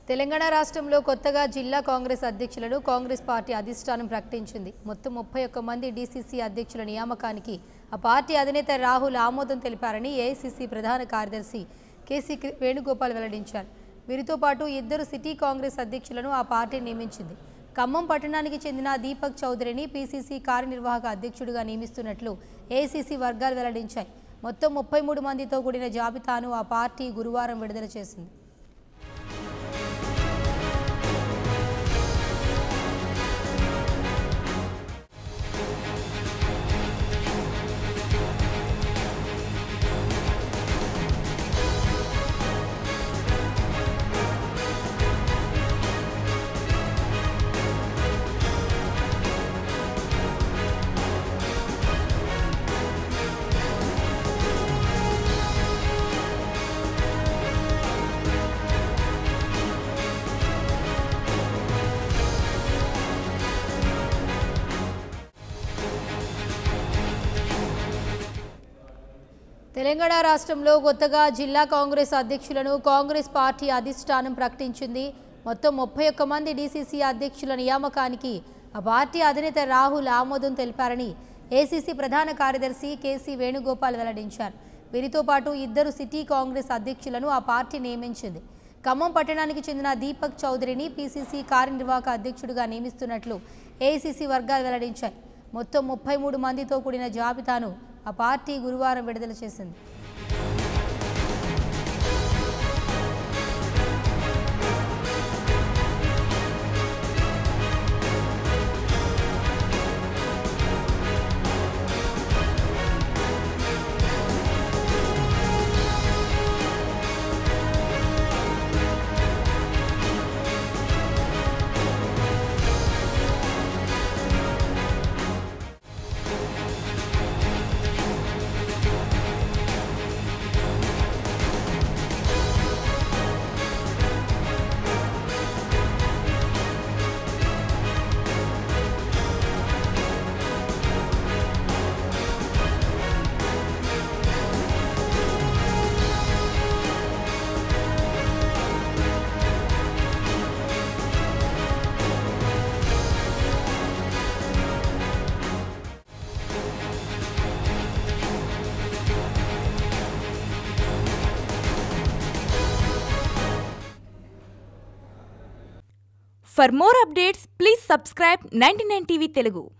తెలంగాణ రాష్ట్రంలో కొత్తగా జిల్లా కాంగ్రెస్ అధ్యక్షులను కాంగ్రెస్ పార్టీ అధిష్టానం ప్రకటించింది మొత్తం ముప్పై ఒక్క మంది డీసీసీ అధ్యక్షుల నియామకానికి ఆ పార్టీ అధినేత రాహుల్ ఆమోదం తెలిపారని ఏఐసీసీ ప్రధాన కార్యదర్శి కేసీ కృ- వేణుగోపాల్ వెల్లడించారు వీరితో పాటు ఇద్దరు సిటీ కాంగ్రెస్ అధ్యక్షులను ఆ పార్టీ నియమించింది ఖమ్మం పట్టణానికి చెందిన దీపక్ చౌదరిని పీసీసీ కార్యనిర్వాహక అధ్యక్షుడిగా నియమిస్తున్నట్లు ఏఐసీసీ వర్గాలు వెల్లడించాయి మొత్తం ముప్పై మూడు మందితో కూడిన జాబితాను ఆ పార్టీ గురువారం విడుదల చేసింది తెలంగాణ రాష్ట్రంలో కొత్తగా జిల్లా కాంగ్రెస్ అధ్యక్షులను కాంగ్రెస్ పార్టీ అధిష్టానం ప్రకటించింది మొత్తం ముప్పై ఒక్క మంది డీసీసీ అధ్యక్షుల నియామకానికి ఆ పార్టీ అధినేత రాహుల్ ఆమోదం తెలిపారని ఏసీసీ ప్రధాన కార్యదర్శి కేసీ వేణుగోపాల్ వెల్లడించారు వీరితో పాటు ఇద్దరు సిటీ కాంగ్రెస్ అధ్యక్షులను ఆ పార్టీ నియమించింది ఖమ్మం పట్టణానికి చెందిన దీపక్ చౌదరిని పీసీసీ కార్యనిర్వాహక అధ్యక్షుడిగా నియమిస్తున్నట్లు ఏఐసీసీ వర్గాలు వెల్లడించాయి మొత్తం ముప్పై మూడు మందితో కూడిన జాబితాను ఆ పార్టీ గురువారం విడుదల చేసింది For more updates, please subscribe 99 TV Telugu.